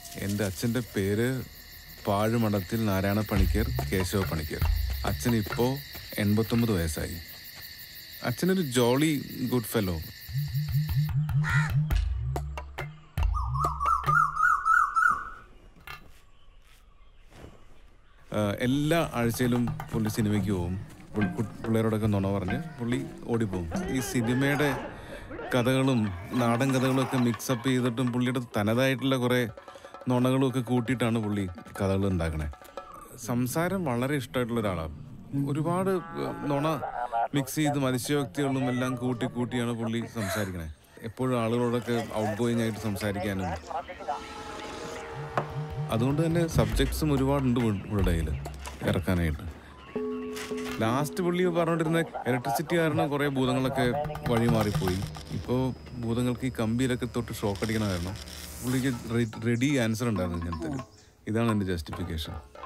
എൻ്റെ അച്ഛൻ്റെ പേര് പാഴുമഠത്തിൽ നാരായണ പണിക്കർ കേശവ പണിക്കർ അച്ഛൻ ഇപ്പോൾ എൺപത്തൊമ്പത് വയസ്സായി അച്ഛനൊരു ജോളി ഗുഡ് ഫെലോ ആഹ് എല്ലാ ആഴ്ചയിലും പുള്ളി സിനിമയ്ക്ക് പോകും പുൾ- കു- പിള്ളേരോടൊക്കെ നുണ പറഞ്ഞ് പുള്ളി ഓടിപ്പോവും ഈ സിനിമയുടെ കഥകളും നാടൻ കഥകളും ഒക്കെ മിക്സപ്പ് ചെയ്തിട്ടും പുള്ളിയുടെ തനതായിട്ടുള്ള കുറേ നുണകളും ഒക്കെ കൂട്ടിയിട്ടാണ് പുള്ളി കഥകൾ ഉണ്ടാക്കണേ സംസാരം വളരെ ഇഷ്ടമായിട്ടുള്ള ഒരാളാണ് ഒരുപാട് ഏഹ്, നുണ മിക്സ് ചെയ്ത് അതിശയോക്തികളും എല്ലാം കൂട്ടി കൂട്ടിയാണ് പുള്ളി സംസാരിക്കണേ എപ്പോഴും ആളുകളോടൊക്കെ ഔട്ട് ഗോയിങ് ആയിട്ട് സംസാരിക്കാനും അതുകൊണ്ട് തന്നെ സബ്ജക്ട്സും ഒരുപാടുണ്ട് പുള്ളിയുടെ കയ്യിൽ ഇറക്കാനായിട്ട് ലാസ്റ്റ് പുള്ളി പറഞ്ഞുകൊണ്ടിരുന്ന ഇലക്ട്രിസിറ്റി കാരണം കുറേ ഭൂതങ്ങളൊക്കെ വഴി മാറിപ്പോയി ഇപ്പോൾ ഭൂതങ്ങൾക്ക് ഈ കമ്പിയിലൊക്കെ തൊട്ട് ഷോക്ക് അടിക്കണ കാരണം പുള്ളിക്ക് റെഡി ആൻസർ ഉണ്ടായിരുന്നു ഇങ്ങനത്തെ ഇതാണ് എൻ്റെ ജസ്റ്റിഫിക്കേഷൻ